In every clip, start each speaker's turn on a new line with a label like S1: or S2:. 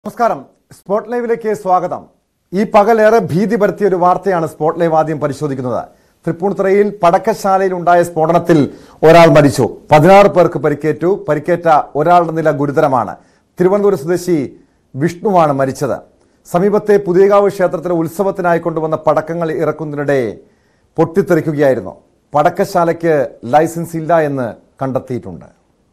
S1: നമസ്കാരം സ്പോട്ട് ലൈവിലേക്ക് സ്വാഗതം ഈ പകലേറെ ഭീതി പരത്തിയ ഒരു വാർത്തയാണ് സ്പോട്ട് ലൈവ് ആദ്യം പരിശോധിക്കുന്നത് തൃപ്പൂണിത്തുറയിൽ പടക്കശാലയിൽ ഉണ്ടായ സ്ഫോടനത്തിൽ ഒരാൾ മരിച്ചു പതിനാറ് പേർക്ക് പരിക്കേറ്റു പരിക്കേറ്റ ഒരാളുടെ നില ഗുരുതരമാണ് തിരുവനന്തപുരം സ്വദേശി വിഷ്ണുവാണ് മരിച്ചത് സമീപത്തെ പുതിയകാവ് ക്ഷേത്രത്തിലെ ഉത്സവത്തിനായി കൊണ്ടുവന്ന പടക്കങ്ങൾ ഇറക്കുന്നതിനിടെ പൊട്ടിത്തെറിക്കുകയായിരുന്നു പടക്കശാലയ്ക്ക് ലൈസൻസ് ഇല്ല എന്ന് കണ്ടെത്തിയിട്ടുണ്ട്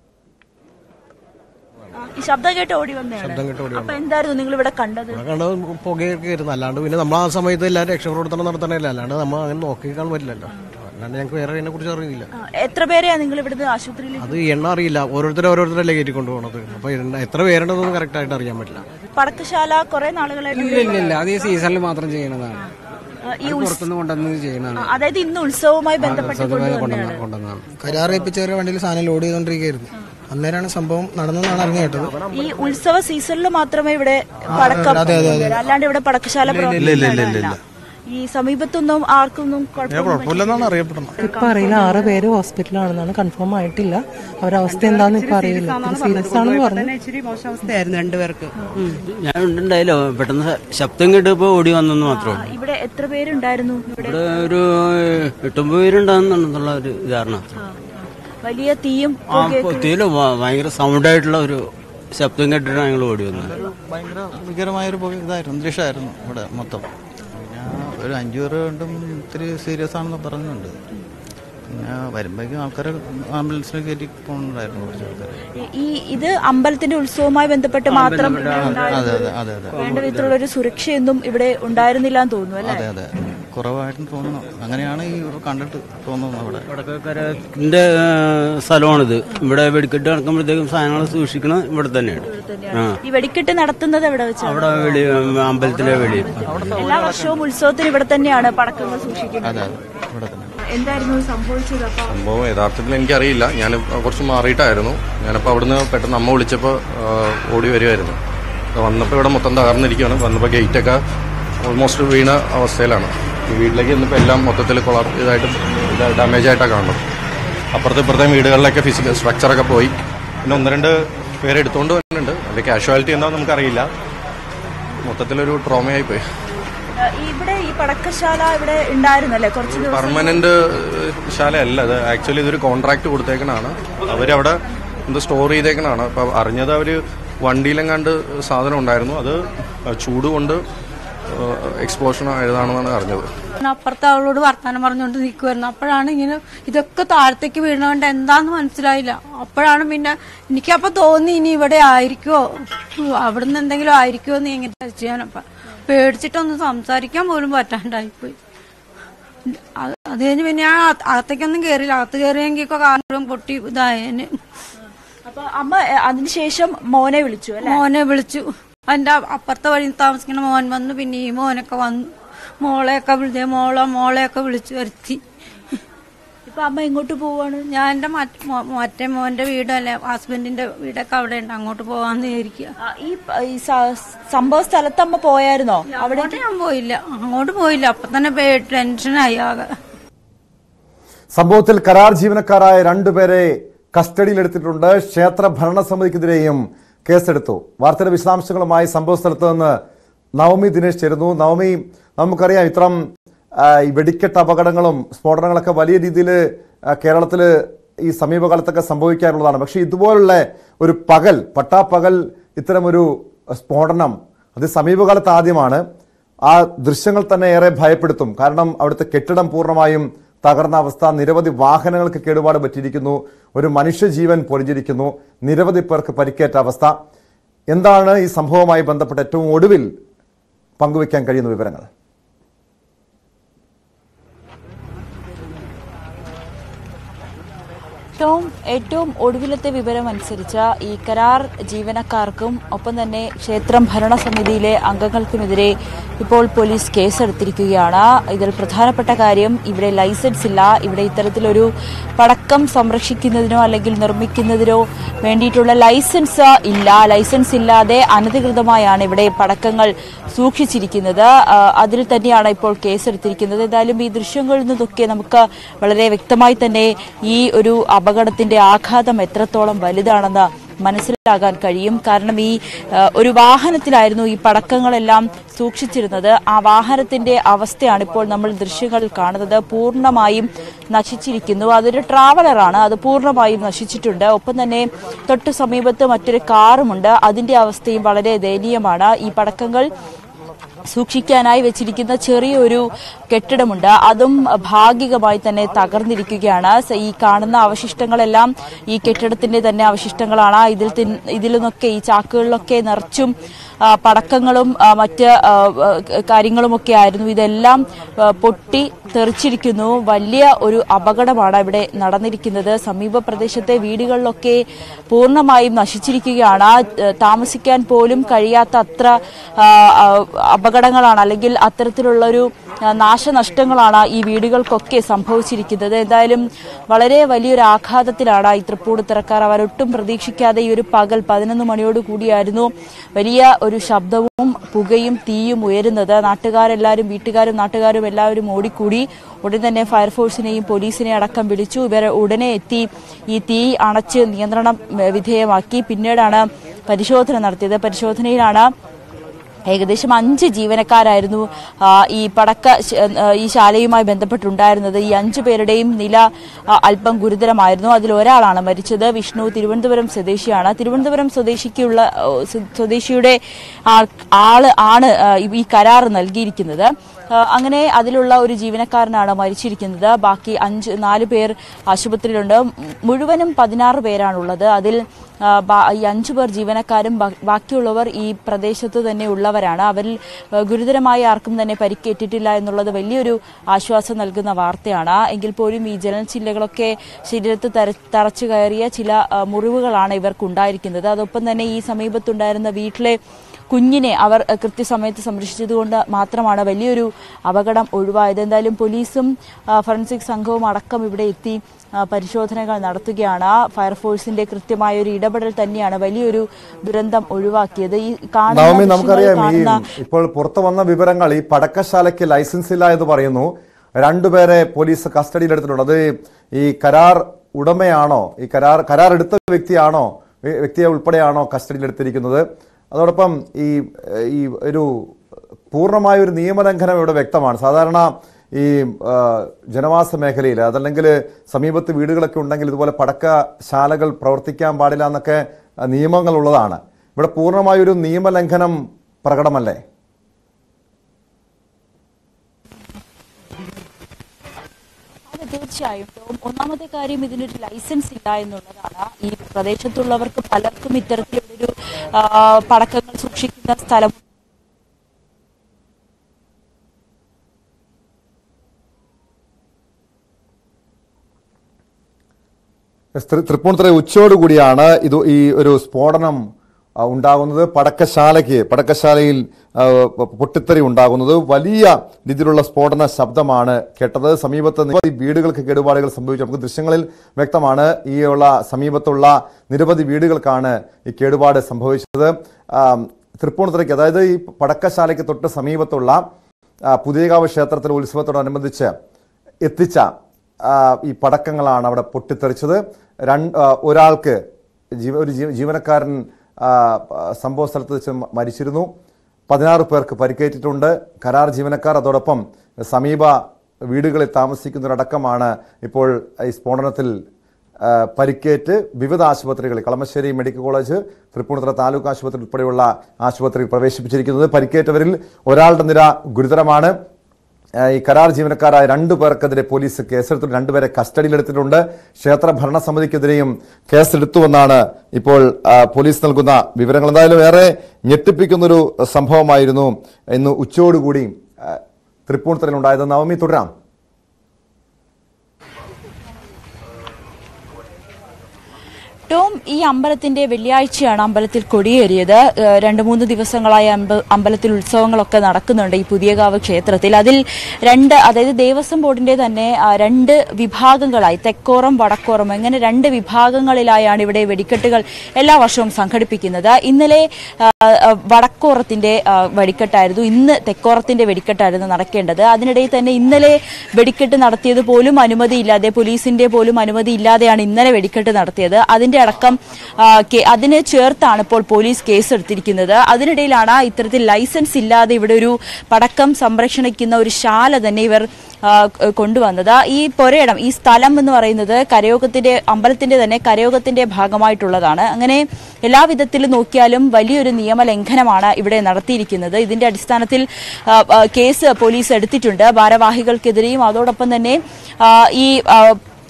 S2: ഈ ശബ്ദം കേട്ട് ഓടി വന്നതാണ് അപ്പൊ എന്തായിരുന്നു നിങ്ങൾ ഇവിടെ കണ്ടത്
S3: ഇവിടെ കണ്ടത് പുകയൊക്കെ ആയിരുന്നു അല്ലാണ്ട് പിന്നെ നമ്മൾ ആ സമയത്ത് എല്ലാവരും രക്ഷപ്രവർത്തനം നടത്തണല്ലേ അല്ലാണ്ട് നമ്മൾ അങ്ങനെ നോക്കിക്കാൻ പറ്റില്ലല്ലോ അല്ലാണ്ട് ഞങ്ങൾക്ക് വേറെ അതിനെ കുറിച്ച് അറിയില്ല
S2: ആ, എത്ര പേരെയാ നിങ്ങൾ ഇവിടുന്ന് ആശുപത്രിയിൽ
S3: അത് എണ്ണ അറിയില്ല ഓരോരുത്തരെ ഓരോരുത്തരല്ലേ കയറ്റി കൊണ്ടുപോകണത് അപ്പൊ എണ്ണ- എത്ര പേരുണ്ടെന്നൊന്നും കറക്റ്റ് ആയിട്ട് അറിയാൻ പറ്റില്ല
S2: പടക്കശാല കുറെ നാളുകളായിട്ട്
S4: ഇല്ല ഇല്ല ഇല്ല അത് ഈ സീസണിൽ മാത്രം ചെയ്യണതാണ്
S2: ആ, ഈ ഉത്സ-
S4: പുറത്തുനിന്ന് കൊണ്ടുവന്ന് ചെയ്യണതാണ്
S2: ആ, അതായത് ഇന്ന് ഉത്സവവുമായി ബന്ധപ്പെട്ട് കൊണ്ടുവന്നതാണ്
S4: കൊണ്ടുവന്ന- കൊണ്ടുവന്നതാണ്
S5: കരാറേപ്പിച്ചവരെ വണ്ടിയിൽ സാധനം ലോഡ് ചെയ്തുകൊണ്ടിരിക്കുകയായിരുന്നു അന്നേരമാണ് സംഭവം നടന്നെന്നാണ് അറിഞ്ഞു കേട്ടത്
S2: ഈ ഉത്സവ സീസണിൽ മാത്രമേ ഇവിടെ പടക്കം കൊണ്ടുവരൂ. അല്ലാണ്ട് ഇവിടെ പടക്കശാല പ്രവർത്തിക്കുന്നില്ല ഈ സമീപത്തൊന്നും ആർക്കൊന്നും കുഴപ്പമൊന്നും
S5: അറിയപ്പെടുന്നത്
S6: ഇപ്പൊ അറിയില്ല ആറ് പേര് ഹോസ്പിറ്റലാണെന്നാണ് കൺഫേം ആയിട്ടില്ല അവരവസ്ഥ എന്താന്ന് ഇപ്പൊ അറിയില്ല സീരിയസ് ആണെന്ന് പറഞ്ഞു
S7: ഇച്ചിരി മോശാവസ്ഥയായിരുന്നു രണ്ടുപേർക്ക്
S8: ഞാൻ ഉണ്ടായില്ലോ പെട്ടെന്ന് ശ- ശബ്ദം കേട്ടപ്പോ ഓടി വന്നെന്ന് മാത്രമേ ഉള്ളൂ
S2: ഇവിടെ എത്ര പേരുണ്ടായിരുന്നു ഇവിടെ
S8: ഇവിടെ ഒരു എട്ടൊമ്പത് പേരുണ്ടാകുന്നുള്ള ഒരു ധാരണ
S2: ആ. വലിയ തീയും
S8: ആ തീയില് ഭ- ഭയങ്കര സൗണ്ടായിട്ടുള്ള ഒരു ശബ്ദം കേട്ടിട്ടാണ് ഞങ്ങൾ ഓടി വന്നത്
S9: ഭയങ്കര ഭീകരമായൊരു പുക- ഇതായിരുന്നു അന്തരീക്ഷമായിരുന്നു ഇവിടെ മൊത്തം പിന്നെ ഒരു അഞ്ചു പേര് കൊണ്ടും ഇത്തിരി സീരിയസ് ആണെന്ന് പറയുന്നുണ്ട് പിന്നെ വരുമ്പോഴേക്കും ആൾക്കാർ ആംബുലൻസിൽ കയറ്റി പോകുന്നുണ്ടായിരുന്നു കുറച്ച് ആൾക്കാർ
S2: ഈ- ഈ ഇത് അമ്പലത്തിന്റെ ഉത്സവവുമായി ബന്ധപ്പെട്ട് മാത്രം ഇവിടെ
S9: അതെ
S2: ഉണ്ടായിരുന്നത്.
S9: അതെ അതെ അതെ
S2: വേണ്ട വിധത്തിലുള്ള ഒരു സുരക്ഷയൊന്നും ഇവിടെ ഉണ്ടായിരുന്നില്ല എന്ന് തോന്നുന്നു അല്ലെ
S9: അതെ അതെ കുറവായിട്ടും തോന്നുന്നു അങ്ങനെയാണ് ഈ ഇവിടെ കണ്ടിട്ട് തോന്നുന്നത് ഇവിടെ
S8: വടക്കക്കരന്റെ സ്ഥലമാണിത് ഇവിടെ വെടിക്കെട്ട് നടക്കുമ്പോഴത്തേക്കും സാധനങ്ങൾ സൂക്ഷിക്കണ ഇവിടെ തന്നെയാണ് ആ
S2: ഈ വെടിക്കെട്ട് നടത്തുന്നത് എവിടെ വെച്ചാണ്
S8: അവിടെ വെളി അമ്പലത്തിലെ വെളി
S2: എല്ലാ വർഷവും ഉത്സവത്തിന് ഇവിടെ തന്നെയാണ് പടക്കങ്ങൾ സൂക്ഷിക്കുന്നത്
S9: അതെ അതെ ഇവിടെ തന്നെ
S2: എന്തായിരുന്നു സംഭവിച്ചത് അപ്പൊ
S10: സംഭവം യഥാർത്ഥത്തിൽ എനിക്കറിയില്ല ഞാൻ കുറച്ച് മാറിയിട്ടായിരുന്നു ഞാനപ്പോൾ അവിടുന്ന് പെട്ടെന്ന് അമ്മ വിളിച്ചപ്പോൾ ഓടി വരുമായിരുന്നു അപ്പോൾ വന്നപ്പോൾ ഇവിടെ മൊത്തം തകർന്നിരിക്കുകയാണ് വന്നപ്പോൾ ഗേറ്റൊക്കെ ഓൾമോസ്റ്റ് വീണ അവസ്ഥയിലാണ് ഈ വീട്ടിലേക്ക് ഇന്നിപ്പോൾ എല്ലാം മൊത്തത്തിൽ കൊളർ ഇതായിട്ട് ഡാമേജ് ആയിട്ടാണ് കാണുന്നത് അപ്പുറത്തെ ഇപ്പുറത്തെ വീടുകളിലൊക്കെ ഫിസിക്കൽ സ്ട്രക്ചറൊക്കെ പോയി പിന്നെ ഒന്ന് രണ്ട് പേര് എടുത്തുകൊണ്ട് വരുന്നുണ്ട് അതിൻ്റെ കാഷ്വാലിറ്റി എന്താണെന്ന് നമുക്കറിയില്ല മൊത്തത്തിലൊരു ട്രോമയായി പോയി
S2: ഏഹ്, ഈ ഇവിടെ ഈ പടക്കശാല ഇവിടെ ഉണ്ടായിരുന്നല്ലേ കുറച്ച് ദിവസം
S10: പെർമനന്റ് ശാലയല്ല അത് ആക്ച്വലി ഇതൊരു കോൺട്രാക്ട് കൊടുത്തേക്കണാണ് അവരവിടെ ഇത് സ്റ്റോർ ചെയ്തേക്കണാണ് അപ്പൊ അറിഞ്ഞത് അവര് വണ്ടിയിലെങ്ങാണ്ട് സാധനം ഉണ്ടായിരുന്നു അത് ചൂട് കൊണ്ട് എക്സ്പ്ലോഷൻ ആയതാണെന്നാണ് അറിഞ്ഞത്
S7: അപ്പുറത്തെ അവളോട് വർത്താനം പറഞ്ഞുകൊണ്ട് നിൽക്കുമായിരുന്നു അപ്പോഴാണ് ഇങ്ങനെ ഇതൊക്കെ താഴത്തേക്ക് വീണുകൊണ്ട് എന്താന്ന് മനസ്സിലായില്ല അപ്പോഴാണ് പിന്നെ എനിക്കപ്പോ തോന്നി ഇനി ഇവിടെ ആയിരിക്കുമോ അവിടുന്ന് എന്തെങ്കിലും ആയിരിക്കുമോ എന്ന് ഇങ്ങനെ ചെയ്യാനപ്പ പേടിച്ചിട്ടൊന്നും സംസാരിക്കാൻ പോലും പറ്റാണ്ടായിപ്പോയി അത് അത് കഴിഞ്ഞ് പിന്നെ ഞാൻ അക- അകത്തേക്കൊന്നും കയറിയില്ല അകത്ത് കയറിയെങ്കിൽ കാരണം പൊട്ടി ഇതായതിന്
S2: അപ്പൊ അമ്മ ഏഹ്, അതിനുശേഷം മോനെ വിളിച്ചു അല്ലെ
S7: മോനെ വിളിച്ചു എന്റെ അപ്പുറത്തെ വഴി താമസിക്കുന്ന മോൻ വന്നു പിന്നെ ഈ മോനൊക്കെ വന്നു മോളെയൊക്കെ വിളിച്ചേ മോളെ മോളെയൊക്കെ വിളിച്ചു വരുത്തി
S2: ഇപ്പൊ അമ്മ എങ്ങോട്ട് പോവാണ്
S7: ഞാൻ എന്റെ മറ്റ് മോ- മറ്റേ മോന്റെ വീടല്ലേ ഹസ്ബൻഡിന്റെ വീടൊക്കെ അവിടെ ഉണ്ട് അങ്ങോട്ട് പോവാന്ന് വിചാരിക്കുക
S2: ആ, ഈ പ- ഈ സ- സംഭവ സ്ഥലത്ത് അമ്മ പോയായിരുന്നോ
S7: അവിടെ ഞാൻ പോയില്ല അങ്ങോട്ട് പോയില്ല അപ്പൊ തന്നെ പേ- ടെൻഷനായി ആകെ
S1: സംഭവത്തിൽ കരാർ ജീവനക്കാരായ രണ്ടുപേരെ കസ്റ്റഡിയിലെടുത്തിട്ടുണ്ട് ക്ഷേത്ര ഭരണസമിതിക്കെതിരെയും കേസെടുത്തു വാർത്തയുടെ വിശദാംശങ്ങളുമായി സംഭവ സ്ഥലത്ത് നിന്ന് നവമി ദിനേശ് ചേരുന്നു നവമി നമുക്കറിയാം ഇത്തരം ആ, ഈ വെടിക്കെട്ട് അപകടങ്ങളും സ്ഫോടനങ്ങളൊക്കെ വലിയ രീതിയിൽ കേരളത്തിൽ ഈ സമീപകാലത്തൊക്കെ സംഭവിക്കാറുള്ളതാണ് പക്ഷേ ഇതുപോലുള്ള ഒരു പകൽ പട്ടാപ്പകൽ ഇത്തരമൊരു സ്ഫോടനം അത് സമീപകാലത്ത് ആദ്യമാണ് ആ ദൃശ്യങ്ങൾ തന്നെ ഏറെ ഭയപ്പെടുത്തും കാരണം അവിടുത്തെ കെട്ടിടം പൂർണ്ണമായും തകർന്ന അവസ്ഥ നിരവധി വാഹനങ്ങൾക്ക് കേടുപാട് പറ്റിയിരിക്കുന്നു ഒരു മനുഷ്യജീവൻ പൊലിഞ്ഞിരിക്കുന്നു നിരവധി പേർക്ക് പരിക്കേറ്റ അവസ്ഥ എന്താണ് ഈ സംഭവവുമായി ബന്ധപ്പെട്ട് ഏറ്റവും ഒടുവിൽ പങ്കുവയ്ക്കാൻ കഴിയുന്ന വിവരങ്ങൾ
S2: ഏറ്റവും ഏറ്റവും ഒടുവിലത്തെ വിവരം അനുസരിച്ച് ഈ കരാർ ജീവനക്കാർക്കും ഒപ്പം തന്നെ ക്ഷേത്രം ഭരണസമിതിയിലെ അംഗങ്ങൾക്കുമെതിരെ ഇപ്പോൾ പോലീസ് കേസെടുത്തിരിക്കുകയാണ് ഇതിൽ പ്രധാനപ്പെട്ട കാര്യം ഇവിടെ ലൈസൻസ് ഇല്ല ഇവിടെ ഇത്തരത്തിലൊരു പടക്കം സംരക്ഷിക്കുന്നതിനോ അല്ലെങ്കിൽ നിർമ്മിക്കുന്നതിനോ വേണ്ടിയിട്ടുള്ള ലൈസൻസ് ഇല്ല ലൈസൻസ് ഇല്ലാതെ അനധികൃതമായാണ് ഇവിടെ പടക്കങ്ങൾ സൂക്ഷിച്ചിരിക്കുന്നത് ആ, അതിൽ തന്നെയാണ് ഇപ്പോൾ കേസെടുത്തിരിക്കുന്നത് എന്തായാലും ഈ ദൃശ്യങ്ങളിൽ നിന്നൊക്കെ നമുക്ക് വളരെ വ്യക്തമായി തന്നെ ഈ ഒരു അപകടത്തിന്റെ ആഘാതം എത്രത്തോളം വലുതാണെന്ന് മനസ്സിലാകാൻ കഴിയും കാരണം ഈ ആ, ഒരു വാഹനത്തിലായിരുന്നു ഈ പടക്കങ്ങളെല്ലാം സൂക്ഷിച്ചിരുന്നത് ആ വാഹനത്തിന്റെ അവസ്ഥയാണ് ഇപ്പോൾ നമ്മൾ ദൃശ്യങ്ങളിൽ കാണുന്നത് പൂർണ്ണമായും നശിച്ചിരിക്കുന്നു അതൊരു ട്രാവലറാണ് അത് പൂർണ്ണമായും നശിച്ചിട്ടുണ്ട് ഒപ്പം തന്നെ തൊട്ടു സമീപത്ത് മറ്റൊരു കാറുമുണ്ട് അതിന്റെ അവസ്ഥയും വളരെ ദയനീയമാണ് ഈ പടക്കങ്ങൾ സൂക്ഷിക്കാനായി വെച്ചിരിക്കുന്ന ചെറിയൊരു കെട്ടിടമുണ്ട് അതും ഭാഗികമായി തന്നെ തകർന്നിരിക്കുകയാണ് സ- ഈ കാണുന്ന അവശിഷ്ടങ്ങളെല്ലാം ഈ കെട്ടിടത്തിന്റെ തന്നെ അവശിഷ്ടങ്ങളാണ് ഇതിൽ തിൻ- ഇതിൽ നിന്നൊക്കെ ഈ ചാക്കുകളിലൊക്കെ നിറച്ചും ആ, പടക്കങ്ങളും ആ, മറ്റ് ആ, ആ, കാര്യങ്ങളുമൊക്കെ ആയിരുന്നു ഇതെല്ലാം ആ, പൊട്ടി തെറിച്ചിരിക്കുന്നു വലിയ ഒരു അപകടമാണ് ഇവിടെ നടന്നിരിക്കുന്നത് സമീപ പ്രദേശത്തെ വീടുകളിലൊക്കെ പൂർണ്ണമായും നശിച്ചിരിക്കുകയാണ് ആ, താമസിക്കാൻ പോലും കഴിയാത്ത അത്ര ആ, ആ, അപകടങ്ങളാണ് അല്ലെങ്കിൽ അത്തരത്തിലുള്ളൊരു ആ, നാശനഷ്ടങ്ങളാണ് ഈ വീടുകൾക്കൊക്കെ സംഭവിച്ചിരിക്കുന്നത് എന്തായാലും വളരെ വലിയൊരു ആഘാതത്തിലാണ് ഈ തൃപ്പൂണിത്തറക്കാർ അവരൊട്ടും പ്രതീക്ഷിക്കാതെ ഈ ഒരു പകൽ പതിനൊന്ന് മണിയോട് കൂടിയായിരുന്നു വലിയ ഒരു ശബ്ദവും പുകയും തീയും ഉയരുന്നത് നാട്ടുകാരെല്ലാവരും വീട്ടുകാരും നാട്ടുകാരും എല്ലാവരും ഓടിക്കൂടി ഉടൻ തന്നെ ഫയർഫോഴ്സിനെയും പോലീസിനെ അടക്കം വിളിച്ചു ഇവർ ഉടനെ എത്തി ഈ തീ അണച്ച് നിയന്ത്രണം ഏ, വിധേയമാക്കി പിന്നീടാണ് പരിശോധന നടത്തിയത് പരിശോധനയിലാണ് ഏകദേശം അഞ്ച് ജീവനക്കാരായിരുന്നു ആ, ഈ പടക്ക ശ- ആ, ഈ ശാലയുമായി ബന്ധപ്പെട്ടുണ്ടായിരുന്നത് ഈ അഞ്ചു പേരുടെയും നില ആ, അല്പം ഗുരുതരമായിരുന്നു അതിൽ ഒരാളാണ് മരിച്ചത് വിഷ്ണു തിരുവനന്തപുരം സ്വദേശിയാണ് തിരുവനന്തപുരം സ്വദേശിക്കുള്ള ഓ, സ്വ- സ്വദേശിയുടെ ആ- ആള് ആണ് ആ, ഈ കരാർ നൽകിയിരിക്കുന്നത് ആ, അങ്ങനെ അതിലുള്ള ഒരു ജീവനക്കാരനാണ് മരിച്ചിരിക്കുന്നത് ബാക്കി അഞ്ച് നാല് പേർ ആശുപത്രിയിലുണ്ട് മുഴുവനും പതിനാറ് പേരാണുള്ളത് അതിൽ ആ, ബാ- ഈ അഞ്ചു പേർ ജീവനക്കാരും ബാ- ബാക്കിയുള്ളവർ ഈ പ്രദേശത്ത് തന്നെ ഉള്ളവരാണ് അവരിൽ ആ, ഗുരുതരമായി ആർക്കും തന്നെ പരിക്കേറ്റിട്ടില്ല എന്നുള്ളത് വലിയൊരു ആശ്വാസം നൽകുന്ന വാർത്തയാണ് എങ്കിൽ പോലും ഈ ജനൽ ചില്ലകളൊക്കെ ശരീരത്ത് തര- തറച്ചു കയറിയ ചില ആ, മുറിവുകളാണ് ഇവർക്കുണ്ടായിരിക്കുന്നത് അതൊപ്പം തന്നെ ഈ സമീപത്തുണ്ടായിരുന്ന വീട്ടിലെ കുഞ്ഞിനെ അവർ അഹ്, കൃത്യസമയത്ത് സംരക്ഷിച്ചതുകൊണ്ട് മാത്രമാണ് വലിയൊരു അപകടം ഒഴിവായത് എന്തായാലും പോലീസും ആ, ഫോറൻസിക് സംഘവും അടക്കം ഇവിടെ എത്തി ആ, പരിശോധനകൾ നടത്തുകയാണ് ഫയർഫോഴ്സിന്റെ കൃത്യമായ ഒരു ഇടപെടൽ തന്നെയാണ് വലിയൊരു ദുരന്തം ഒഴിവാക്കിയത് ഈ കാണുന്ന
S1: നവമി
S2: ദൃശ്യങ്ങളിൽ
S1: നമുക്കറിയാം ഈ
S2: കാണുന്ന
S1: ഇപ്പോൾ പുറത്തു വന്ന വിവരങ്ങൾ ഈ പടക്കശാലയ്ക്ക് ലൈസൻസ് ഇല്ല എന്ന് പറയുന്നു രണ്ടുപേരെ പോലീസ് കസ്റ്റഡിയിലെടുത്തിട്ടുണ്ട് അത് ഈ കരാർ ഉടമയാണോ ഈ കരാർ കരാർ എടുത്ത വ്യക്തിയാണോ വ്യ- വ്യക്തിയെ ഉൾപ്പെടെയാണോ കസ്റ്റഡിയിലെടുത്തിരിക്കുന്നത് അതോടൊപ്പം ഈ ഏഹ്, ഈ ഒരു പൂർണ്ണമായ ഒരു നിയമലംഘനം ഇവിടെ വ്യക്തമാണ് സാധാരണ ഈ ആ, ജനവാസ മേഖലയിൽ അതല്ലെങ്കിൽ സമീപത്ത് വീടുകളൊക്കെ ഉണ്ടെങ്കിൽ ഇതുപോലെ പടക്കശാലകൾ പ്രവർത്തിക്കാൻ പാടില്ല എന്നൊക്കെ ആ, നിയമങ്ങളുള്ളതാണ് ഇവിടെ പൂർണ്ണമായൊരു നിയമലംഘനം പ്രകടമല്ലേ
S2: അതെ തീർച്ചയായും ടോം. ഒന്നാമത്തെ കാര്യം ഇതിനൊരു ലൈസൻസ് ഇല്ല എന്നുള്ളതാണ് ഈ പ്രദേശത്തുള്ളവർക്ക് പലർക്കും ഇത്തരത്തിലൊരു ആ, പടക്കങ്ങൾ സൂക്ഷിക്കുന്ന സ്ഥലം
S1: തൃ- തൃപ്പൂണിത്തുറ ഉച്ചയോടുകൂടിയാണ് ഇത് ഈ ഒരു സ്ഫോടനം ആ, ഉണ്ടാകുന്നത് പടക്കശാലയ്ക്ക് പടക്കശാലയിൽ ആ, പ- പൊട്ടിത്തെറി ഉണ്ടാകുന്നത് വലിയ രീതിയിലുള്ള സ്ഫോടന ശബ്ദമാണ് കേട്ടത് സമീപത്ത് നിരവധി വീടുകൾക്ക് കേടുപാടുകൾ സംഭവിച്ചു നമുക്ക് ദൃശ്യങ്ങളിൽ വ്യക്തമാണ് ഈ ഉള്ള സമീപത്തുള്ള നിരവധി വീടുകൾക്കാണ് ഈ കേടുപാട് സംഭവിച്ചത് ആ, തൃപ്പൂണിത്തുറയ്ക്ക് അതായത് ഈ പടക്കശാലയ്ക്ക് തൊട്ട് സമീപത്തുള്ള ആ, പുതിയകാവ് ക്ഷേത്രത്തിലെ ഉത്സവത്തോടനുബന്ധിച്ച് എത്തിച്ച ആ, ഈ പടക്കങ്ങളാണ് അവിടെ പൊട്ടിത്തെറിച്ചത് രണ്ട് ആ, ഒരാൾക്ക് ജീവ ഒരു ജീവ- ജീവനക്കാരൻ ആ, ആ, സംഭവ സ്ഥലത്ത് വെച്ച് മ- മരിച്ചിരുന്നു പതിനാറ് പേർക്ക് പരിക്കേറ്റിട്ടുണ്ട് കരാർ ജീവനക്കാർ അതോടൊപ്പം സമീപ വീടുകളിൽ താമസിക്കുന്നവരടക്കമാണ് ഇപ്പോൾ ഈ സ്ഫോടനത്തിൽ ആ, പരിക്കേറ്റ് വിവിധ ആശുപത്രികളിൽ കളമശ്ശേരി മെഡിക്കൽ കോളേജ് തൃപ്പൂണിത്തുറ താലൂക്ക് ആശുപത്രി ഉൾപ്പെടെയുള്ള ആശുപത്രിയിൽ പ്രവേശിപ്പിച്ചിരിക്കുന്നത് പരിക്കേറ്റവരിൽ ഒരാളുടെ നില ഗുരുതരമാണ് ആ, ഈ കരാർ ജീവനക്കാരായ രണ്ടു പേർക്കെതിരെ പോലീസ് കേസെടുത്തു രണ്ടുപേരെ കസ്റ്റഡിയിലെടുത്തിട്ടുണ്ട് ക്ഷേത്ര ഭരണസമിതിക്കെതിരെയും കേസെടുത്തുവെന്നാണ് ഇപ്പോൾ ആ, പോലീസ് നൽകുന്ന വിവരങ്ങൾ എന്തായാലും ഏറെ ഞെട്ടിപ്പിക്കുന്നൊരു സംഭവമായിരുന്നു ഇന്ന് ഉച്ചയോടുകൂടി ആ, തൃപ്പൂണിത്തുറയിൽ ഉണ്ടായത് നവമി തുടരാം
S2: ടോം ഈ അമ്പലത്തിന്റെ വെള്ളിയാഴ്ചയാണ് അമ്പലത്തിൽ കൊടിയേറിയത് ഏഹ് രണ്ട് മൂന്ന് ദിവസങ്ങളായി അമ്പ- അമ്പലത്തിൽ ഉത്സവങ്ങളൊക്കെ നടക്കുന്നുണ്ട് ഈ പുതിയകാവ് ക്ഷേത്രത്തിൽ അതിൽ രണ്ട് അതായത് ദേവസ്വം ബോർഡിന്റെ തന്നെ ആ, രണ്ട് വിഭാഗങ്ങളായി തെക്കോറം വടക്കോറം അങ്ങനെ രണ്ട് വിഭാഗങ്ങളിലായാണ് ഇവിടെ വെടിക്കെട്ടുകൾ എല്ലാ വർഷവും സംഘടിപ്പിക്കുന്നത് ഇന്നലെ ആ, ആ, വടക്കോറത്തിന്റെ ആ, വെടിക്കെട്ടായിരുന്നു ഇന്ന് തെക്കോറത്തിന്റെ വെടിക്കെട്ടായിരുന്നു നടക്കേണ്ടത് അതിനിടയിൽ തന്നെ ഇന്നലെ വെടിക്കെട്ട് നടത്തിയത് പോലും അനുമതിയില്ലാതെ പോലീസിന്റെ പോലും അനുമതി ഇല്ലാതെയാണ് ഇന്നലെ വെടിക്കെട്ട് നടത്തിയത് അതിന്റെ അതിന്റെ അടക്കം ആ, കേ- അതിന് ചേർത്താണ് ഇപ്പോൾ പോലീസ് കേസെടുത്തിരിക്കുന്നത് അതിനിടയിലാണ് ഇത്തരത്തിൽ ലൈസൻസ് ഇല്ലാതെ ഇവിടെ ഒരു പടക്കം സംരക്ഷണിക്കുന്ന ഒരു ശാല തന്നെ ഇവർ ആ, ക- കൊണ്ടുവന്നത് ഈ പൊരയിടം ഈ സ്ഥലം എന്ന് പറയുന്നത് കരയോഗത്തിന്റെ അമ്പലത്തിന്റെ തന്നെ കരയോഗത്തിന്റെ ഭാഗമായിട്ടുള്ളതാണ് അങ്ങനെ എല്ലാ വിധത്തിലും നോക്കിയാലും വലിയൊരു നിയമലംഘനമാണ് ഇവിടെ നടത്തിയിരിക്കുന്നത് ഇതിന്റെ അടിസ്ഥാനത്തിൽ ആ, ആ, കേസ് പോലീസ് എടുത്തിട്ടുണ്ട് ഭാരവാഹികൾക്കെതിരെയും അതോടൊപ്പം തന്നെ ആ, ഈ ആ,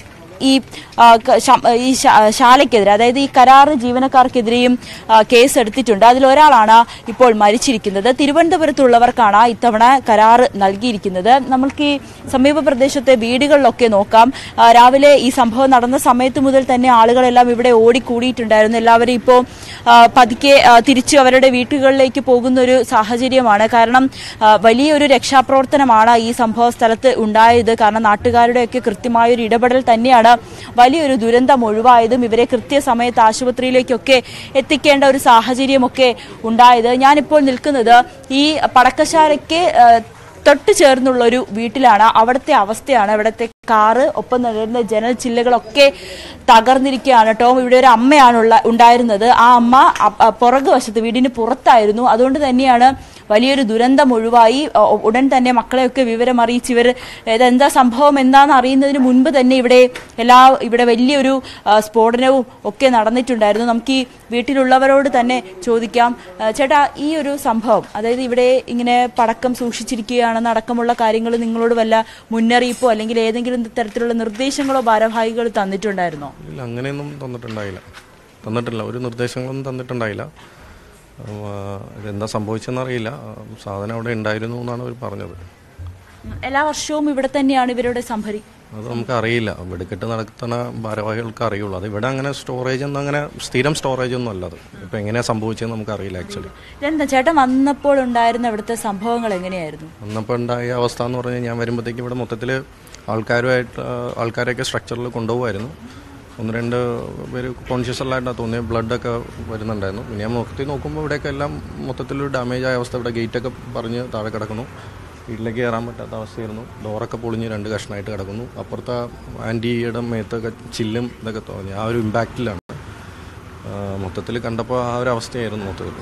S2: ഈ ആ, ക- ശ- ഈ ശ- ശാലയ്ക്കെതിരെ അതായത് ഈ കരാർ ജീവനക്കാർക്കെതിരെയും ആ, കേസ് എടുത്തിട്ടുണ്ട് അതിലൊരാളാണ് ഇപ്പോൾ മരിച്ചിരിക്കുന്നത് തിരുവനന്തപുരത്തുള്ളവർക്കാണ് ഇത്തവണ കരാർ നൽകിയിരിക്കുന്നത് നമുക്ക് ഈ സമീപ പ്രദേശത്തെ വീടുകളിലൊക്കെ നോക്കാം ആ, രാവിലെ ഈ സംഭവം നടന്ന സമയത്ത് മുതൽ തന്നെ ആളുകളെല്ലാം ഇവിടെ ഓടിക്കൂടിയിട്ടുണ്ടായിരുന്നു എല്ലാവരും ഇപ്പോൾ ആ, പതുക്കെ ആ, തിരിച്ച് അവരുടെ വീട്ടുകളിലേക്ക് പോകുന്ന ഒരു സാഹചര്യമാണ് കാരണം ആ, വലിയൊരു രക്ഷാപ്രവർത്തനമാണ് ഈ സംഭവ സ്ഥലത്ത് ഉണ്ടായത് കാരണം നാട്ടുകാരുടെയൊക്കെ കൃത്യമായ ഒരു ഇടപെടൽ തന്നെയാണ് വലിയൊരു ദുരന്തം ഒഴിവായതും ഇവരെ കൃത്യസമയത്ത് ആശുപത്രിയിലേക്കൊക്കെ എത്തിക്കേണ്ട ഒരു സാഹചര്യമൊക്കെ ഉണ്ടായത് ഞാനിപ്പോൾ നിൽക്കുന്നത് ഈ പടക്കശാലയ്ക്ക് ആ, തൊട്ട് ചേർന്നുള്ള ഒരു വീട്ടിലാണ് അവിടുത്തെ അവസ്ഥയാണ് അവിടുത്തെ കാറ് ഒപ്പം നിൽക്കുന്ന ജനൽ ചില്ലകളൊക്കെ തകർന്നിരിക്കുകയാണ് ടോം ഇവിടെ ഒരു അമ്മയാണുള്ള ഉണ്ടായിരുന്നത് ആ അമ്മ അ- അ- പുറകു വശത്ത് വീടിന് പുറത്തായിരുന്നു അതുകൊണ്ട് തന്നെയാണ് വലിയൊരു ദുരന്തം ഒഴിവായി ഒ- ഉടൻ തന്നെ മക്കളെയൊക്കെ വിവരം അറിയിച്ച് ഇവർ ഇതെന്താ സംഭവം എന്താണെന്ന് അറിയുന്നതിന് മുൻപ് തന്നെ ഇവിടെ എല്ലാ ഇവിടെ വലിയൊരു ആ, സ്ഫോടനവും ഒക്കെ നടന്നിട്ടുണ്ടായിരുന്നു നമുക്ക് ഈ വീട്ടിലുള്ളവരോട് തന്നെ ചോദിക്കാം ആ, ചേട്ടാ ഈ ഒരു സംഭവം അതായത് ഇവിടെ ഇങ്ങനെ പടക്കം സൂക്ഷിച്ചിരിക്കുകയാണെന്ന് അടക്കമുള്ള കാര്യങ്ങൾ നിങ്ങളോട് വല്ല മുന്നറിയിപ്പോ അല്ലെങ്കിൽ ഏതെങ്കിലും തരത്തിലുള്ള നിർദ്ദേശങ്ങളോ ഭാരവാഹികൾ തന്നിട്ടുണ്ടായിരുന്നോ
S10: ഇല്ല അങ്ങനെയൊന്നും തന്നിട്ടുണ്ടായില്ല തന്നിട്ടില്ല ഒരു നിർദ്ദേശങ്ങളൊന്നും തന്നിട്ടുണ്ടായില്ല ഉം, ആ, ഇതെന്താ സംഭവിച്ചെന്നറിയില്ല ആ, സാധനം അവിടെ ഉണ്ടായിരുന്നു എന്നാണ് അവർ പറഞ്ഞത്
S2: എല്ലാ വർഷവും ഇവിടെ തന്നെയാണ് ഇവരുടെ സംഭരി
S10: അത് നമുക്ക് അറിയില്ല വെടിക്കെട്ട് നടത്തുന്ന ഭാരവാഹികൾക്ക് അറിയുള്ളൂ അത് ഇവിടെ അങ്ങനെ സ്റ്റോറേജ് ഒന്നും അങ്ങനെ സ്ഥിരം സ്റ്റോറേജ് ഒന്നും അല്ല അത് ഇപ്പം എങ്ങനെയാണ് സംഭവിച്ചതെന്ന് നമുക്ക് അറിയില്ല ആക്ച്വലി
S2: ഇതെന്താ ചേട്ടൻ വന്നപ്പോൾ ഉണ്ടായിരുന്ന ഇവിടുത്തെ സംഭവങ്ങൾ എങ്ങനെയായിരുന്നു
S10: അന്നപ്പോൾ ഉണ്ടായ അവസ്ഥ എന്ന് പറഞ്ഞാൽ ഞാൻ വരുമ്പോഴത്തേക്ക് ഇവിടെ മൊത്തത്തിൽ ആൾക്കാരുമായിട്ട് ആ, ആൾക്കാരെയൊക്കെ സ്ട്രക്ചറിൽ കൊണ്ടുപോകുമായിരുന്നു ഒന്ന് രണ്ട് പേര് കോൺഷ്യസ് അല്ലായിട്ടാണ് തോന്നിയത് ബ്ലഡൊക്കെ വരുന്നുണ്ടായിരുന്നു പിന്നെ ഞാൻ മൊത്തത്തിൽ നോക്കുമ്പോൾ ഇവിടെയൊക്കെ എല്ലാം മൊത്തത്തിലൊരു ഡാമേജ് ആയ അവസ്ഥ ഇവിടെ ഗേറ്റൊക്കെ പറഞ്ഞ് താഴെ കിടക്കുന്നു വീട്ടിലേക്ക് കയറാൻ പറ്റാത്ത അവസ്ഥയായിരുന്നു ഡോറൊക്കെ പൊളിഞ്ഞ് രണ്ട് കഷ്ണമായിട്ട് കിടക്കുന്നു അപ്പുറത്തെ ആൻറ്റിയുടെ മേത്തൊക്കെ ചില്ലും ഇതൊക്കെ തോന്നി ആ ഒരു ഇമ്പാക്റ്റിലാണ് മൊത്തത്തിൽ കണ്ടപ്പോൾ ആ ഒരു അവസ്ഥയായിരുന്നു മൊത്തത്തിൽ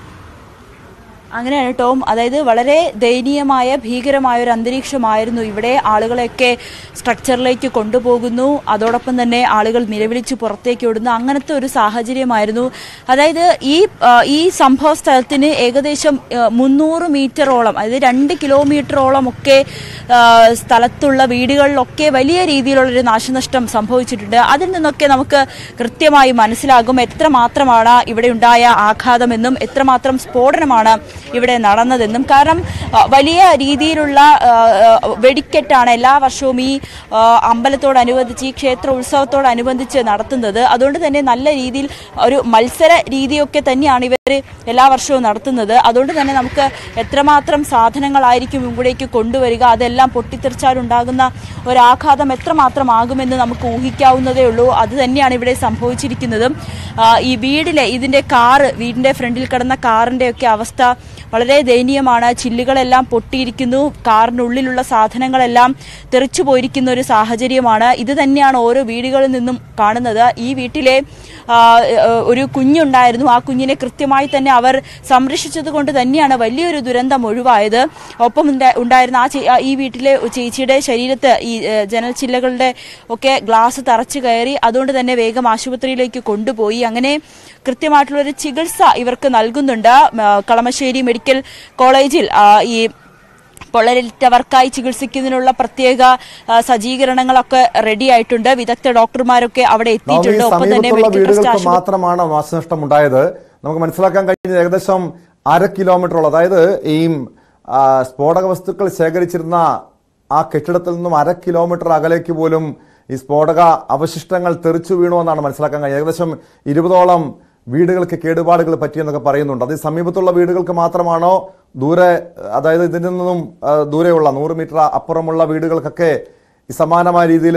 S2: അങ്ങനെയാണ് ടോം അതായത് വളരെ ദയനീയമായ ഭീകരമായ ഒരു അന്തരീക്ഷമായിരുന്നു ഇവിടെ ആളുകളെയൊക്കെ സ്ട്രക്ചറിലേക്ക് കൊണ്ടുപോകുന്നു അതോടൊപ്പം തന്നെ ആളുകൾ നിലവിളിച്ച് പുറത്തേക്ക് ഓടുന്നു അങ്ങനത്തെ ഒരു സാഹചര്യമായിരുന്നു അതായത് ഈ ആ, ഈ സംഭവ സ്ഥലത്തിന് ഏകദേശം ആ, മുന്നൂറ് മീറ്ററോളം അതായത് രണ്ട് കിലോമീറ്ററോളം ഒക്കെ ആ, സ്ഥലത്തുള്ള വീടുകളിലൊക്കെ വലിയ രീതിയിലുള്ളൊരു നാശനഷ്ടം സംഭവിച്ചിട്ടുണ്ട് അതിൽ നിന്നൊക്കെ നമുക്ക് കൃത്യമായി മനസ്സിലാകും എത്രമാത്രമാണ് ഇവിടെ ഉണ്ടായ ആഘാതമെന്നും എത്രമാത്രം സ്ഫോടനമാണ് ഇവിടെ നടന്നതെന്നും കാരണം ആ, വലിയ രീതിയിലുള്ള ആ, ആ, വെടിക്കെട്ടാണ് എല്ലാ വർഷവും ഈ ആ, അമ്പലത്തോടനുബന്ധിച്ച് ഈ ക്ഷേത്ര ഉത്സവത്തോടനുബന്ധിച്ച് നടത്തുന്നത് അതുകൊണ്ട് തന്നെ നല്ല രീതിയിൽ ഒരു മത്സര രീതിയൊക്കെ തന്നെയാണ് ഇവർ എല്ലാ വർഷവും നടത്തുന്നത് അതുകൊണ്ട് തന്നെ നമുക്ക് എത്രമാത്രം സാധനങ്ങളായിരിക്കും ഇവിടേക്ക് കൊണ്ടുവരിക അതെല്ലാം പൊട്ടിത്തെറിച്ചാലുണ്ടാകുന്ന ഒരാഘാതം എത്രമാത്രം ആകുമെന്ന് നമുക്ക് ഊഹിക്കാവുന്നതേ ഉള്ളൂ അത് തന്നെയാണ് ഇവിടെ സംഭവിച്ചിരിക്കുന്നതും ആ, ഈ വീടിലെ ഇതിന്റെ കാറ് വീടിന്റെ ഫ്രണ്ടിൽ കിടന്ന കാറിന്റെ ഒക്കെ അവസ്ഥ വളരെ ദയനീയമാണ് ചില്ലുകളെല്ലാം പൊട്ടിയിരിക്കുന്നു കാറിനുള്ളിലുള്ള സാധനങ്ങളെല്ലാം തെറിച്ചു പോയിരിക്കുന്ന ഒരു സാഹചര്യമാണ് ഇത് തന്നെയാണ് ഓരോ വീടുകളിൽ നിന്നും കാണുന്നത് ഈ വീട്ടിലെ ആ, ഏഹ്, ഒരു കുഞ്ഞുണ്ടായിരുന്നു ആ കുഞ്ഞിനെ കൃത്യമായി തന്നെ അവർ സംരക്ഷിച്ചത് കൊണ്ട് തന്നെയാണ് വലിയൊരു ദുരന്തം ഒഴിവായത് ഒപ്പം ഉണ്ടാ- ഉണ്ടായിരുന്ന ആ ചേ- ആ ഈ വീട്ടിലെ ചേച്ചിയുടെ ശരീരത്ത് ഈ ഏഹ്, ജനൽ ചില്ലകളുടെ ഒക്കെ ഗ്ലാസ് തറച്ചു കയറി അതുകൊണ്ട് തന്നെ വേഗം ആശുപത്രിയിലേക്ക് കൊണ്ടുപോയി അങ്ങനെ കൃത്യമായിട്ടുള്ള ഒരു ചികിത്സ ഇവർക്ക് നൽകുന്നുണ്ട് ആ, കളമശ്ശേരി മെഡിക്കൽ കോളേജിൽ ആ, ഈ പൊള്ളലേറ്റവർക്കായി ചികിത്സിക്കുന്നതിനുള്ള പ്രത്യേക ആ, സജ്ജീകരണങ്ങളൊക്കെ റെഡി ആയിട്ടുണ്ട് വിദഗ്ധ ഡോക്ടർമാരൊക്കെ അവിടെ
S1: നവമി,
S2: എത്തിയിട്ടുണ്ട് ഒപ്പം തന്നെ
S1: സമീപത്തുള്ള
S2: മെഡിക്കൽ ട്രസ്റ്റ്
S1: വീടുകൾക്ക്
S2: ആശുപത്രി
S1: മാത്രമാണ് നാശനഷ്ടം ഉണ്ടായത് നമുക്ക് മനസ്സിലാക്കാൻ കഴിഞ്ഞത് ഏകദേശം അര കിലോമീറ്ററോളം അതായത് ഈ ആ, സ്ഫോടക വസ്തുക്കൾ ശേഖരിച്ചിരുന്ന ആ കെട്ടിടത്തിൽ നിന്നും അര കിലോമീറ്റർ അകലേക്ക് പോലും ഈ സ്ഫോടക അവശിഷ്ടങ്ങൾ തെറിച്ചു വീണു എന്നാണ് മനസ്സിലാക്കാൻ കഴിയുന്നത് ഏകദേശം ഇരുപതോളം വീടുകൾക്ക് കേടുപാടുകൾ പറ്റിയെന്നൊക്കെ പറയുന്നുണ്ട് അത് ഈ സമീപത്തുള്ള വീടുകൾക്ക് മാത്രമാണോ ദൂരെ അതായത് ഇതിൽ നിന്നും ആ, ദൂരെയുള്ള നൂറ് മീറ്റർ അപ്പുറമുള്ള വീടുകൾക്കൊക്കെ ഈ സമാനമായ രീതിയിൽ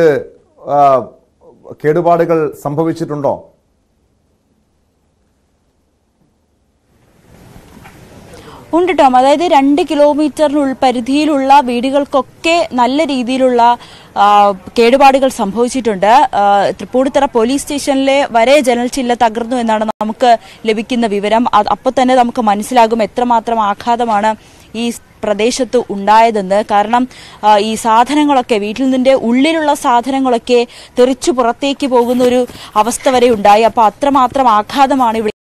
S1: കേടുപാടുകൾ സംഭവിച്ചിട്ടുണ്ടോ
S2: ഉണ്ട് ടോം അതായത് രണ്ട് കിലോമീറ്ററിനുൾ പരിധിയിലുള്ള വീടുകൾക്കൊക്കെ നല്ല രീതിയിലുള്ള ആ, കേടുപാടുകൾ സംഭവിച്ചിട്ടുണ്ട് ആ, തൃപ്പൂണിത്തറ പോലീസ് സ്റ്റേഷനിലെ വരെ ജനൽ ചില്ല തകർന്നു എന്നാണ് നമുക്ക് ലഭിക്കുന്ന വിവരം അത് അപ്പോൾ തന്നെ നമുക്ക് മനസ്സിലാകും എത്രമാത്രം ആഘാതമാണ് ഈ പ്രദേശത്ത് ഉണ്ടായതെന്ന് കാരണം ആ, ഈ സാധനങ്ങളൊക്കെ വീട്ടിൽ നിന്റെ ഉള്ളിലുള്ള സാധനങ്ങളൊക്കെ തെറിച്ചു പുറത്തേക്ക് പോകുന്ന ഒരു അവസ്ഥ വരെ ഉണ്ടായി അപ്പോൾ അത്രമാത്രം ആഘാതമാണ് ഇവിടെ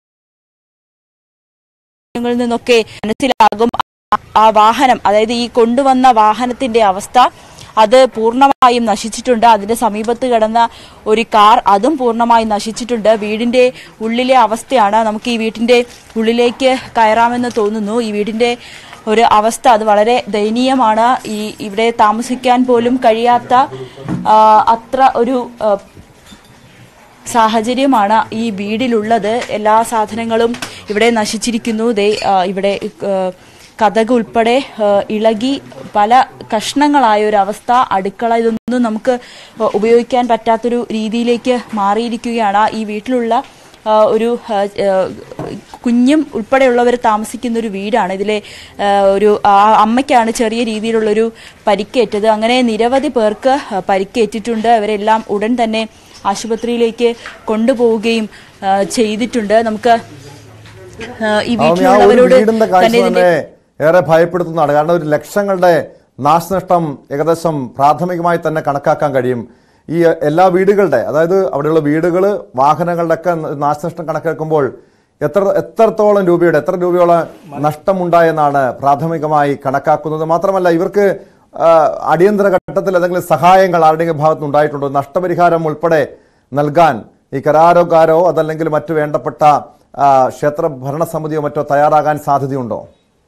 S2: ങ്ങളിൽ നിന്നൊക്കെ മനസ്സിലാകും ആ- ആ വാഹനം അതായത് ഈ കൊണ്ടുവന്ന വാഹനത്തിന്റെ അവസ്ഥ അത് പൂർണ്ണമായും നശിച്ചിട്ടുണ്ട് അതിന്റെ സമീപത്ത് കിടന്ന ഒരു കാർ അതും പൂർണ്ണമായും നശിച്ചിട്ടുണ്ട് വീടിന്റെ ഉള്ളിലെ അവസ്ഥയാണ് നമുക്ക് ഈ വീട്ടിന്റെ ഉള്ളിലേക്ക് കയറാമെന്ന് തോന്നുന്നു ഈ വീടിന്റെ ഒരു അവസ്ഥ അത് വളരെ ദയനീയമാണ് ഈ ഇവിടെ താമസിക്കാൻ പോലും കഴിയാത്ത ആ, അത്ര ഒരു ആ, സാഹചര്യമാണ് ഈ വീടിലുള്ളത് എല്ലാ സാധനങ്ങളും ഇവിടെ നശിച്ചിരിക്കുന്നു ദേ ആ, ഇവിടെ ആ, കഥക് ഉൾപ്പെടെ ആ, ഇളകി പല കഷ്ണങ്ങളായ ഒരു അവസ്ഥ അടുക്കള ഇതൊന്നും നമുക്ക് ഉപയോഗിക്കാൻ പറ്റാത്തൊരു രീതിയിലേക്ക് മാറിയിരിക്കുകയാണ് ഈ വീട്ടിലുള്ള ആ, ഒരു ആ, ആ, കുഞ്ഞും ഉൾപ്പെടെയുള്ളവർ താമസിക്കുന്ന ഒരു വീടാണ് ഇതിലെ ആ, ഒരു ആ അമ്മയ്ക്കാണ് ചെറിയ രീതിയിലുള്ളൊരു പരിക്കേറ്റത് അങ്ങനെ നിരവധി പേർക്ക് ആ, പരിക്കേറ്റിട്ടുണ്ട് അവരെല്ലാം ഉടൻ തന്നെ ആശുപത്രിയിലേക്ക് കൊണ്ടുപോവുകയും ആ, ചെയ്തിട്ടുണ്ട് നമുക്ക് ആ, ഈ
S1: ആമി, ആ ഒരു
S2: വീട്ടിലുള്ളവരോട്
S1: വീടിന്റെ കാഴ്ച
S2: തന്നെ ഇതിന്റെ
S1: തന്നെ ഏറെ ഭയപ്പെടുത്തുന്നതാണ് കാരണം ഒരു ലക്ഷങ്ങളുടെ നാശനഷ്ടം ഏകദേശം പ്രാഥമികമായി തന്നെ കണക്കാക്കാൻ കഴിയും ഈ എല്ലാ വീടുകളുടെ അതായത് അവിടെയുള്ള വീടുകൾ വാഹനങ്ങളുടെ ഒക്കെ നാശനഷ്ടം കണക്കാക്കുമ്പോൾ എത്ര എത്രത്തോളം രൂപയുടെ എത്ര രൂപയോളം നഷ്ടമുണ്ടായെന്നാണ് പ്രാഥമികമായി കണക്കാക്കുന്നത് മാത്രമല്ല ഇവർക്ക് ആ, അടിയന്തര ഘട്ടത്തിൽ ഏതെങ്കിലും സഹായങ്ങൾ ആരുടെയെങ്കിലും ഭാഗത്ത് ഉണ്ടായിട്ടുണ്ടോ നഷ്ടപരിഹാരം ഉൾപ്പെടെ നൽകാൻ ഈ കരാരോകാരോ അതല്ലെങ്കിൽ മറ്റു വേണ്ടപ്പെട്ട ആ, ക്ഷേത്ര ഭരണസമിതിയോ മറ്റോ തയ്യാറാകാൻ സാധ്യതയുണ്ടോ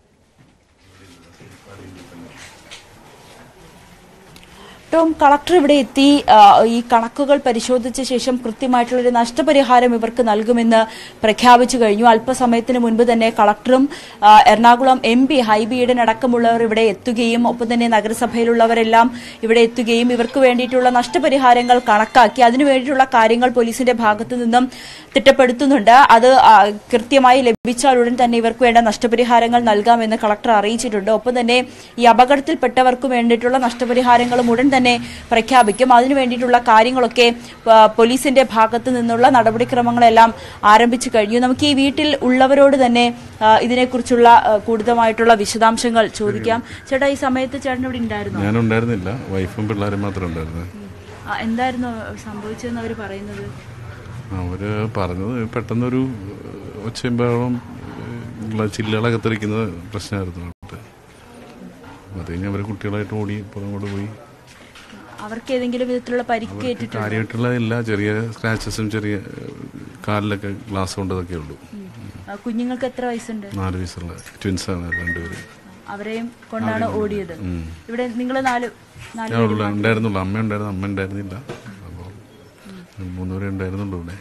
S2: ടോം കളക്ടർ ഇവിടെ എത്തി ആ, ഈ കണക്കുകൾ പരിശോധിച്ച ശേഷം കൃത്യമായിട്ടുള്ളൊരു നഷ്ടപരിഹാരം ഇവർക്ക് നൽകുമെന്ന് പ്രഖ്യാപിച്ചു കഴിഞ്ഞു അല്പസമയത്തിന് മുൻപ് തന്നെ കളക്ടറും ആ, എറണാകുളം എം പി ഹൈബി ഈഡൻ അടക്കമുള്ളവർ ഇവിടെ എത്തുകയും ഒപ്പം തന്നെ നഗരസഭയിലുള്ളവരെല്ലാം ഇവിടെ എത്തുകയും ഇവർക്ക് വേണ്ടിയിട്ടുള്ള നഷ്ടപരിഹാരങ്ങൾ കണക്കാക്കി അതിനു വേണ്ടിയിട്ടുള്ള കാര്യങ്ങൾ പോലീസിന്റെ ഭാഗത്തു നിന്നും തിട്ടപ്പെടുത്തുന്നുണ്ട് അത് ആ, കൃത്യമായി ലഭിച്ചാൽ ഉടൻ തന്നെ ഇവർക്ക് വേണ്ട നഷ്ടപരിഹാരങ്ങൾ നൽകാമെന്ന് കളക്ടർ അറിയിച്ചിട്ടുണ്ട് ഒപ്പം തന്നെ ഈ അപകടത്തിൽപ്പെട്ടവർക്ക് വേണ്ടിയിട്ടുള്ള നഷ്ടപരിഹാരങ്ങളും ഉടൻ തന്നെ പ്രഖ്യാപിക്കും അതിനു വേണ്ടിയിട്ടുള്ള കാര്യങ്ങളൊക്കെ ആ, പോലീസിന്റെ ഭാഗത്തു നിന്നുള്ള നടപടിക്രമങ്ങളെല്ലാം ആരംഭിച്ചു കഴിഞ്ഞു നമുക്ക് ഈ വീട്ടിൽ ഉള്ളവരോട് തന്നെ ആ, ഇതിനെക്കുറിച്ചുള്ള ആ, കൂടുതലായിട്ടുള്ള വിശദാംശങ്ങൾ ചോദിക്കാം ചേട്ടാ ഈ സമയത്ത് ചേട്ടൻ ഇവിടെ ഉണ്ടായിരുന്നു
S11: ഞാനുണ്ടായിരുന്നില്ല വൈഫും പിള്ളേരും മാത്രമേ ഉണ്ടായിരുന്നു
S2: എന്തായിരുന്നു സംഭവിച്ചതെന്ന് അവർ പറയുന്നത്
S11: അവര് പറഞ്ഞത് പെട്ടെന്നൊരു ഒച്ചയും ബഹളവും ഉള്ള ചില്ലുകളൊക്കെ തെറിക്കുന്ന പ്രശ്നമായിരുന്നു അങ്ങോട്ട് അത് കഴിഞ്ഞ് അവർ കുട്ടികളായിട്ട് ഓടി പുറകോട്ട് പോയി
S2: അവർക്ക് ഏതെങ്കിലും വിധത്തിലുള്ള പരിക്കേറ്റിട്ടുണ്ടോ
S11: കാര്യമായിട്ടുള്ള എല്ലാ ചെറിയ സ്ക്രാച്ചസും ചെറിയ ഏഹ്, കാലിലൊക്കെ ഗ്ലാസ് കൊണ്ടതൊക്കെ ഉള്ളൂ
S2: ആ, കുഞ്ഞുങ്ങൾക്ക് എത്ര വയസ്സുണ്ട്
S11: നാല് വയസ്സുള്ള ട്വിൻസാണ് രണ്ടുപേര്
S2: അവരെയും കൊണ്ടാണ് ഓടിയത്
S11: ഉം.
S2: ഇവിടെ നിങ്ങൾ നാല് നാല്
S11: ഞാൻ ഉള്ള- ഉണ്ടായിരുന്നുള്ളൂ അമ്മ ഉണ്ടായിരുന്നു അമ്മ ഉണ്ടായിരുന്നില്ല അപ്പോൾ മൂന്നുപേരെ ഉണ്ടായിരുന്നുള്ളൂ ഇവിടെ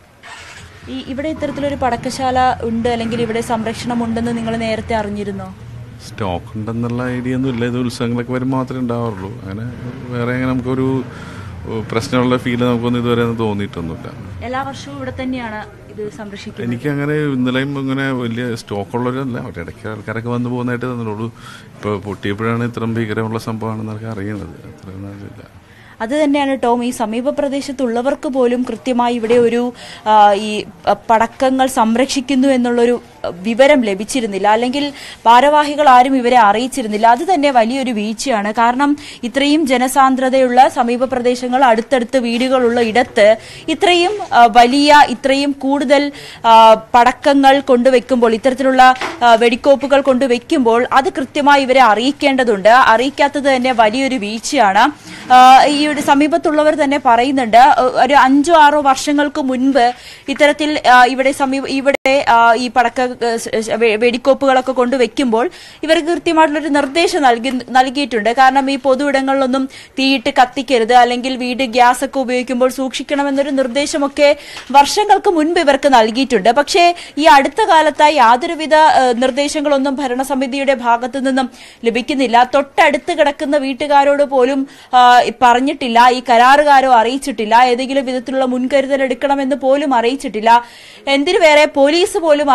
S2: ഈ ഇവിടെ ഇത്തരത്തിലൊരു പടക്കശാല ഉണ്ട് അല്ലെങ്കിൽ ഇവിടെ സംരക്ഷണം ഉണ്ടെന്ന് നിങ്ങൾ നേരത്തെ അറിഞ്ഞിരുന്നോ
S11: സ്റ്റോക്ക് ഉണ്ടെന്നുള്ള ഐഡിയ ഒന്നും ഇല്ല ഇത് ഉത്സവങ്ങളൊക്കെ വരുമ്പോൾ മാത്രമേ ഉണ്ടാവാറുള്ളൂ അങ്ങനെ വേറെ അങ്ങനെ നമുക്കൊരു ഏഹ്, പ്രശ്നമുള്ള ഫീൽ നമുക്കൊന്നും ഇതുവരെ ഒന്നും തോന്നിയിട്ടൊന്നുമില്ല
S2: എല്ലാ വർഷവും ഇവിടെ തന്നെയാണ് ഇത് സംരക്ഷിക്കുന്നത്
S11: എനിക്ക് അങ്ങനെ ഇന്നലെയും ഇങ്ങനെ വലിയ സ്റ്റോക്ക് ഉള്ളവരല്ല അവരിടയ്ക്ക് ആൾക്കാരൊക്കെ വന്ന് പോകുന്നതായിട്ട് തന്നുള്ളൂ ഇപ്പോൾ പൊട്ടിയപ്പോഴാണ് ഇത്രയും ഭീകരമുള്ള സംഭവമാണെന്നൊക്കെ അറിയുന്നത് അത്രയും ഇല്ല
S2: അത് തന്നെയാണ് ടോം ഈ സമീപ പ്രദേശത്തുള്ളവർക്ക് പോലും കൃത്യമായി ഇവിടെ ഒരു ആ, ഈ പ- പടക്കങ്ങൾ സംരക്ഷിക്കുന്നു എന്നുള്ളൊരു അ, വിവരം ലഭിച്ചിരുന്നില്ല അല്ലെങ്കിൽ ഭാരവാഹികൾ ആരും ഇവരെ അറിയിച്ചിരുന്നില്ല അത് തന്നെ വലിയൊരു വീഴ്ചയാണ് കാരണം ഇത്രയും ജനസാന്ദ്രതയുള്ള സമീപ പ്രദേശങ്ങൾ അടുത്തടുത്ത് വീടുകളുള്ള ഇടത്ത് ഇത്രയും ആ, വലിയ ഇത്രയും കൂടുതൽ ആ, പടക്കങ്ങൾ കൊണ്ടുവെക്കുമ്പോൾ ഇത്തരത്തിലുള്ള ആ, വെടിക്കോപ്പുകൾ കൊണ്ടുവെക്കുമ്പോൾ അത് കൃത്യമായി ഇവരെ അറിയിക്കേണ്ടതുണ്ട് അറിയിക്കാത്തത് തന്നെ വലിയൊരു വീഴ്ചയാണ് ആ, ഈ ഒരു സമീപത്തുള്ളവർ തന്നെ പറയുന്നുണ്ട് ആ, ഒരു അഞ്ചോ ആറോ വർഷങ്ങൾക്ക് മുൻപ് ഇത്തരത്തിൽ ആ, ഇവിടെ സമീപ ഇവിടെ ആ, ഈ പടക്ക ആ, സ് സ് വെ- വെടിക്കോപ്പുകളൊക്കെ കൊണ്ടുവെക്കുമ്പോൾ ഇവർക്ക് കൃത്യമായിട്ടുള്ളൊരു നിർദ്ദേശം നൽകി നൽകിയിട്ടുണ്ട് കാരണം ഈ പൊതു ഇടങ്ങളിലൊന്നും തീയിട്ട് കത്തിക്കരുത് അല്ലെങ്കിൽ വീട് ഗ്യാസ് ഒക്കെ ഉപയോഗിക്കുമ്പോൾ സൂക്ഷിക്കണമെന്നൊരു നിർദ്ദേശമൊക്കെ വർഷങ്ങൾക്ക് മുൻപ് ഇവർക്ക് നൽകിയിട്ടുണ്ട് പക്ഷേ ഈ അടുത്ത കാലത്തായി യാതൊരുവിധ ആ, നിർദ്ദേശങ്ങളൊന്നും ഭരണസമിതിയുടെ ഭാഗത്തു നിന്നും ലഭിക്കുന്നില്ല തൊട്ടടുത്ത് കിടക്കുന്ന വീട്ടുകാരോട് പോലും ആ, പറഞ്ഞിട്ടില്ല ഈ കരാറുകാരോ അറിയിച്ചിട്ടില്ല ഏതെങ്കിലും വിധത്തിലുള്ള മുൻകരുതൽ എടുക്കണമെന്ന് പോലും അറിയിച്ചിട്ടില്ല എന്തിനു വേറെ പോലീസ് പോലും അറിയാതെ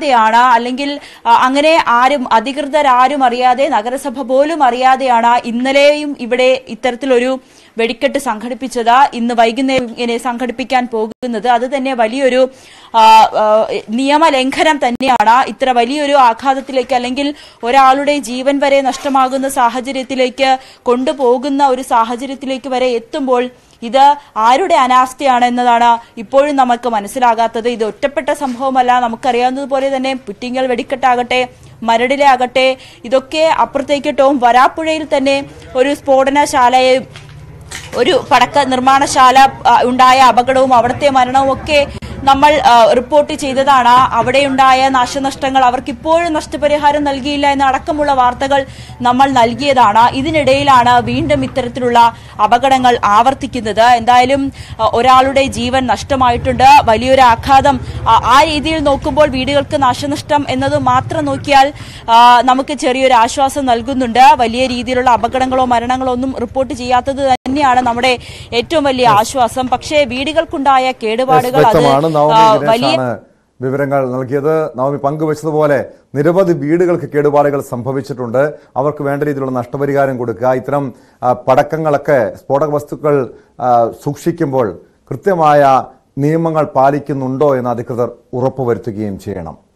S2: അറിയാതെയാണ് അല്ലെങ്കിൽ ആ, അങ്ങനെ ആരും അധികൃതരാരും അറിയാതെ നഗരസഭ പോലും അറിയാതെയാണ് ഇന്നലെയും ഇവിടെ ഇത്തരത്തിലൊരു വെടിക്കെട്ട് സംഘടിപ്പിച്ചത് ഇന്ന് വൈകുന്നേരം ഇങ്ങനെ സംഘടിപ്പിക്കാൻ പോകുന്നത് അത് തന്നെ വലിയൊരു ആ, ആ, നിയമലംഘനം തന്നെയാണ് ഇത്ര വലിയൊരു ആഘാതത്തിലേക്ക് അല്ലെങ്കിൽ ഒരാളുടെ ജീവൻ വരെ നഷ്ടമാകുന്ന സാഹചര്യത്തിലേക്ക് കൊണ്ടുപോകുന്ന ഒരു സാഹചര്യത്തിലേക്ക് വരെ എത്തുമ്പോൾ ഇത് ആരുടെ അനാസ്ഥയാണ് എന്നതാണ് ഇപ്പോഴും നമുക്ക് മനസ്സിലാകാത്തത് ഇത് ഒറ്റപ്പെട്ട സംഭവമല്ല നമുക്കറിയാവുന്നതുപോലെ തന്നെ പുറ്റിങ്ങൽ വെടിക്കെട്ടാകട്ടെ മരടിലെ ആകട്ടെ ഇതൊക്കെ അപ്പുറത്തേക്ക് ടോം വരാപ്പുഴയിൽ തന്നെ ഒരു സ്ഫോടനശാലയെ ഒരു പടക്ക നിർമ്മാണശാല ആ, ഉണ്ടായ അപകടവും അവിടുത്തെ മരണവും ഒക്കെ നമ്മൾ ആ, റിപ്പോർട്ട് ചെയ്തതാണ് അവിടെയുണ്ടായ നാശനഷ്ടങ്ങൾ അവർക്ക് ഇപ്പോഴും നഷ്ടപരിഹാരം നൽകിയില്ല എന്ന അടക്കമുള്ള വാർത്തകൾ നമ്മൾ നൽകിയതാണ് ഇതിനിടയിലാണ് വീണ്ടും ഇത്തരത്തിലുള്ള അപകടങ്ങൾ ആവർത്തിക്കുന്നത് എന്തായാലും ആ, ഒരാളുടെ ജീവൻ നഷ്ടമായിട്ടുണ്ട് വലിയൊരു ആഘാതം ആ, ആ രീതിയിൽ നോക്കുമ്പോൾ വീടുകൾക്ക് നാശനഷ്ടം എന്നത് മാത്രം നോക്കിയാൽ ആ, നമുക്ക് ചെറിയൊരു ആശ്വാസം നൽകുന്നുണ്ട് വലിയ രീതിയിലുള്ള അപകടങ്ങളോ മരണങ്ങളോ ഒന്നും റിപ്പോർട്ട് ചെയ്യാത്തത് തന്നെയാണ് നമ്മുടെ ഏറ്റവും വലിയ ആശ്വാസം പക്ഷേ വീടുകൾക്കുണ്ടായ കേടുപാടുകൾ അത്
S1: വ്യക്തമാണ്
S2: ആ,
S1: നവമി
S2: വലിയ
S1: ദിനേശാണ് വിവരങ്ങൾ നൽകിയത് നവമി പങ്കുവച്ചതുപോലെ നിരവധി വീടുകൾക്ക് കേടുപാടുകൾ സംഭവിച്ചിട്ടുണ്ട് അവർക്ക് വേണ്ട രീതിയിലുള്ള നഷ്ടപരിഹാരം കൊടുക്കുക ഇത്തരം ആ, പടക്കങ്ങളൊക്കെ സ്ഫോടക വസ്തുക്കൾ ആ, സൂക്ഷിക്കുമ്പോൾ കൃത്യമായ നിയമങ്ങൾ പാലിക്കുന്നുണ്ടോ എന്ന് അധികൃതർ ഉറപ്പുവരുത്തുകയും ചെയ്യണം